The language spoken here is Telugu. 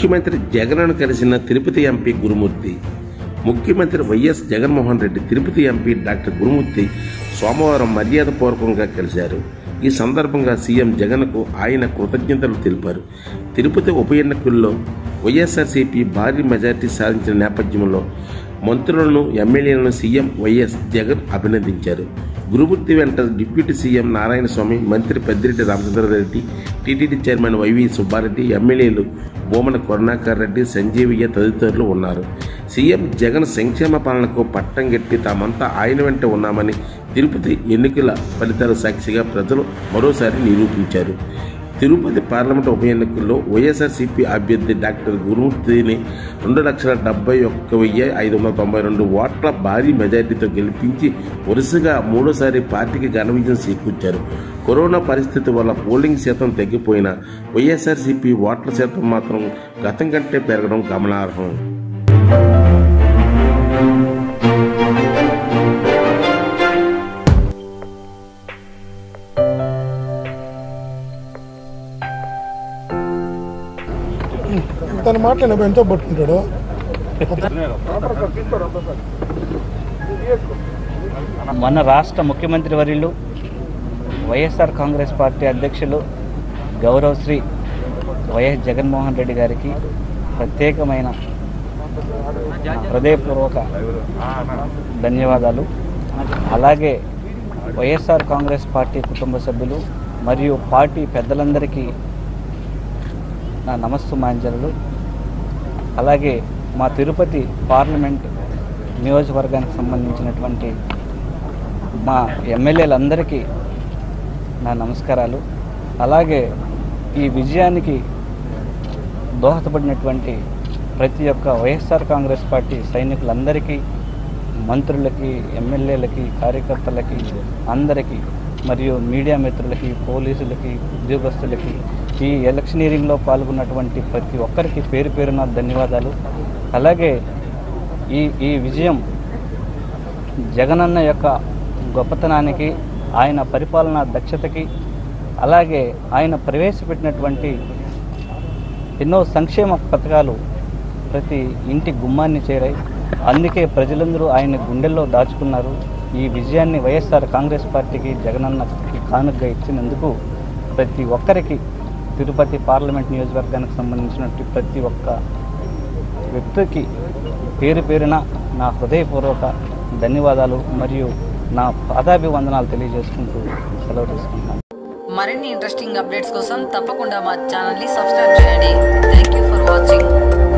ముఖ్యమంత్రి జగన్ను కలిసిన తిరుపతి ఎంపీ గురుమూర్తి ముఖ్యమంత్రి YS Jaganmohan Reddy Tirupati MP doctor Gurumurthy సోమవారం మర్యాదపూర్వకంగా కలిశారు ఈ సందర్భంగా సీఎం జగన్కు ఆయన కృతజ్ఞతలు తెలిపారు తిరుపతి ఉప ఎన్నికల్లో వైఎస్ఆర్సీపీ భారీ మెజార్టీ సాధించిన నేపథ్యంలో మంత్రులను ఎమ్మెల్యేలను సీఎం వైఎస్ జగన్ అభినందించారు గురుమూర్తి వెంట డిప్యూటీ సీఎం నారాయణ స్వామి మంత్రి Peddireddy Ramachandrareddy TTD chairman YV Subbareddy ఎమ్మెల్యేలు బోమన కరుణాకర్ రెడ్డి సంజీవయ్య తదితరులు ఉన్నారు సీఎం జగన్ సంక్షేమ పాలనకు పట్టం గట్టి తామంతా ఆయన వెంట ఉన్నామని తిరుపతి ఎన్నికల ఫలితాల సాక్షిగా ప్రజలు మరోసారి నిరూపించారు తిరుపతి పార్లమెంటు ఉప ఎన్నికల్లో వైఎస్ఆర్సీపీ అభ్యర్థి డాక్టర్ గురుమూర్తిని రెండు లక్షల డెబ్బై ఒక్క వెయ్యి ఐదు వందల తొంభై రెండు ఓట్ల భారీ మెజార్టీతో గెలిపించి వరుసగా మూడోసారి పార్టీకి ఘన విజయం చేకూర్చారు కరోనా పరిస్థితి వల్ల పోలింగ్ శాతం తగ్గిపోయినా వైఎస్ఆర్సీపీ ఓట్ల శాతం మాత్రం గతం కంటే పెరగడం గమనార్హం తన మాటలు ఎంతో పట్టుకుంటాడు మొన్న రాష్ట్ర ముఖ్యమంత్రి వర్యులు వైఎస్ఆర్ కాంగ్రెస్ పార్టీ అధ్యక్షులు గౌరవ్ శ్రీ వైఎస్ జగన్మోహన్ రెడ్డి గారికి ప్రత్యేకమైన హృదయపూర్వక ధన్యవాదాలు అలాగే వైఎస్ఆర్ కాంగ్రెస్ పార్టీ కుటుంబ సభ్యులు మరియు పార్టీ పెద్దలందరికీ నా నమస్సుమాంజలు అలాగే మా తిరుపతి పార్లమెంట్ నియోజకవర్గానికి సంబంధించినటువంటి మా ఎమ్మెల్యేలందరికీ నా నమస్కారాలు అలాగే ఈ విజయానికి దోహదపడినటువంటి ప్రతి ఒక్క వైఎస్ఆర్ కాంగ్రెస్ పార్టీ సైనికులందరికీ మంత్రులకి ఎమ్మెల్యేలకి కార్యకర్తలకి అందరికీ మరియు మీడియా మిత్రులకి పోలీసులకి ఉద్యోగస్తులకి ఈ ఎలక్షనీరింగ్లో పాల్గొన్నటువంటి ప్రతి ఒక్కరికి పేరు పేరున ధన్యవాదాలు అలాగే ఈ ఈ విజయం జగనన్న యొక్క గొప్పతనానికి ఆయన పరిపాలనా దక్షతకి అలాగే ఆయన ప్రవేశపెట్టినటువంటి ఎన్నో సంక్షేమ పథకాలు ప్రతి ఇంటి గుమ్మాన్ని చేరాయి అందుకే ప్రజలందరూ ఆయన గుండెల్లో దాచుకున్నారు ఈ విజయాన్ని వైఎస్ఆర్ కాంగ్రెస్ పార్టీకి జగనన్నకి కానుకగా ఇచ్చినందుకు ప్రతి ఒక్కరికి తిరుపతి పార్లమెంట్ నియోజకవర్గానికి సంబంధించినటువంటి ప్రతి ఒక్క వ్యక్తికి పేరు పేరున నా హృదయపూర్వక ధన్యవాదాలు మరియు నా పాదాభివందనాలు తెలియజేసుకుంటూ సెలవు తీసుకుంటున్నాను మరిన్ని ఇంట్రెస్టింగ్ అప్డేట్స్ కోసం తప్పకుండా మా ఛానల్ని సబ్స్క్రైబ్ చేయండి థ్యాంక్ యూ ఫర్ వాచింగ్